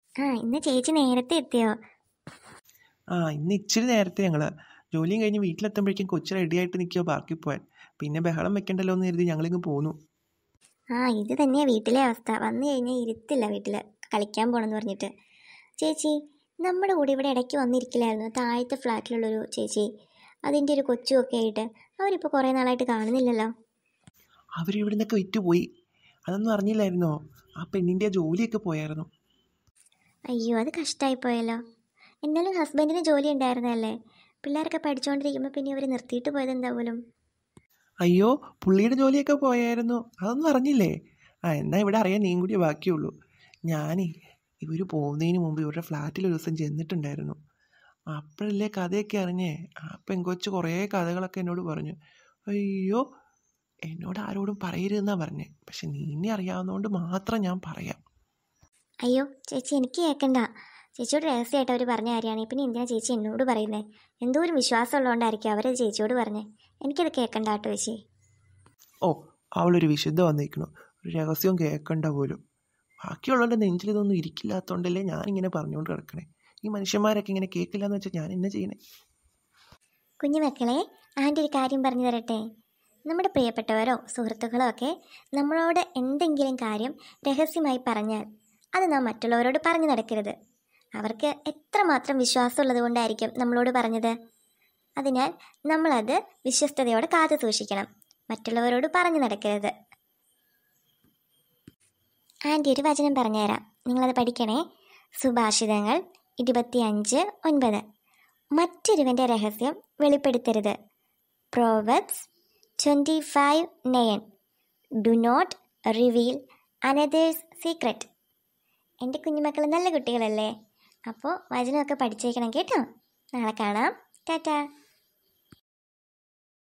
ആ ഇന്ന് ചേച്ചി നേരത്തെ എത്തിയോ ആ ഇന്ന് ഇച്ചിരി നേരത്തെ ഞങ്ങൾ ജോലിയും കഴിഞ്ഞ് വീട്ടിലെത്തുമ്പോഴേക്കും കൊച്ചു റെഡിയായിട്ട് നിൽക്കുക പാർക്കിൽ പോകാൻ പിന്നെ ബഹളം വെക്കണ്ടല്ലോ എന്ന് കരുതി ഞങ്ങളിങ്ങ് പോന്നു ആ ഇത് തന്നെയാ വീട്ടിലെ അവസ്ഥ വന്നു കഴിഞ്ഞാൽ ഇരുത്തില്ല വീട്ടിൽ കളിക്കാൻ പോകണമെന്ന് പറഞ്ഞിട്ട് ചേച്ചി നമ്മുടെ കൂടെ ഇവിടെ ഇടയ്ക്ക് വന്നിരിക്കില്ലായിരുന്നു താഴത്തെ ഫ്ലാറ്റിലുള്ളൊരു ചേച്ചി അതിൻ്റെ ഒരു കൊച്ചുമൊക്കെ ആയിട്ട് അവരിപ്പോൾ കുറേ നാളായിട്ട് കാണുന്നില്ലല്ലോ അവരിവിടെ നിന്നൊക്കെ വിറ്റുപോയി അതൊന്നും അറിഞ്ഞില്ലായിരുന്നോ ആ പെണ്ണിൻ്റെ ജോലിയൊക്കെ പോയായിരുന്നു അയ്യോ അത് കഷ്ടമായി പോയല്ലോ എന്നാലും ഹസ്ബൻഡിന് ജോലി ഉണ്ടായിരുന്നല്ലേ പിള്ളേരൊക്കെ പഠിച്ചുകൊണ്ടിരിക്കുമ്പോൾ പിന്നെ ഇവർ നിർത്തിയിട്ട് പോയത് എന്താ പോലും അയ്യോ പുള്ളിയുടെ ജോലിയൊക്കെ പോയായിരുന്നു അതൊന്നും അറിഞ്ഞില്ലേ ആ എന്നാൽ ഇവിടെ അറിയാൻ നീയും കൂടിയേ ബാക്കിയുള്ളൂ ഞാനേ ഇവർ പോകുന്നതിന് മുമ്പ് ഇവരുടെ ഫ്ലാറ്റിൽ ഒരു ദിവസം ചെന്നിട്ടുണ്ടായിരുന്നു അപ്പോഴല്ലേ കഥയൊക്കെ അറിഞ്ഞേ ആ പെങ്കൊച്ച് കുറേ കഥകളൊക്കെ എന്നോട് പറഞ്ഞു അയ്യോ എന്നോട് ആരോടും പറയരുതെന്നാ പറഞ്ഞേ പക്ഷെ നീന്നെ അറിയാവുന്നതുകൊണ്ട് മാത്രം ഞാൻ പറയാം അയ്യോ ചേച്ചി എനിക്ക് കേൾക്കണ്ട ചേച്ചിയോട് രഹസ്യമായിട്ട് അവർ പറഞ്ഞ കാര്യമാണ് പിന്നെ എന്തിനാ ചേച്ചി എന്നോട് പറയുന്നത് എന്തോ ഒരു വിശ്വാസം ഉള്ളതുകൊണ്ടായിരിക്കും അവരത് ചേച്ചിയോട് പറഞ്ഞേ എനിക്കത് കേൾക്കണ്ട കേട്ടോ ചേച്ചി ഓ അവളൊരു വിശുദ്ധ വന്നിരിക്കണു ഒരു രഹസ്യവും കേൾക്കണ്ട പോലും ബാക്കിയുള്ളവരുടെ നെഞ്ചിൽ ഇതൊന്നും ഇരിക്കില്ലാത്തതുകൊണ്ടല്ലേ ഞാനിങ്ങനെ പറഞ്ഞുകൊണ്ട് കിടക്കണേ ഈ മനുഷ്യന്മാരൊക്കെ ഇങ്ങനെ കേൾക്കില്ല എന്ന് വെച്ചാൽ ഞാൻ എന്നെ ചെയ്യണേ കുഞ്ഞുമക്കളെ ആൻ്റെ ഒരു കാര്യം പറഞ്ഞു തരട്ടെ നമ്മുടെ പ്രിയപ്പെട്ടവരോ സുഹൃത്തുക്കളോ ഒക്കെ നമ്മളോട് എന്തെങ്കിലും കാര്യം രഹസ്യമായി പറഞ്ഞാൽ അത് നാം മറ്റുള്ളവരോട് പറഞ്ഞു നടക്കരുത് അവർക്ക് എത്രമാത്രം വിശ്വാസമുള്ളത് കൊണ്ടായിരിക്കും നമ്മളോട് പറഞ്ഞത് അതിനാൽ നമ്മളത് വിശ്വസ്തയോടെ കാത്തു സൂക്ഷിക്കണം മറ്റുള്ളവരോട് പറഞ്ഞു നടക്കരുത് ആൻറ്റി ഒരു വചനം പറഞ്ഞുതരാം നിങ്ങളത് പഠിക്കണേ സുഭാഷിതങ്ങൾ ഇരുപത്തിയഞ്ച് ഒൻപത് മറ്റൊരുവൻ്റെ രഹസ്യം വെളിപ്പെടുത്തരുത് proverbs twenty five nine do not reveal another's secret എൻ്റെ കുഞ്ഞുമക്കൾ നല്ല കുട്ടികളല്ലേ അപ്പോൾ വചനമൊക്കെ പഠിച്ചേക്കണം കേട്ടോ നാളെ കാണാം ടാറ്റാ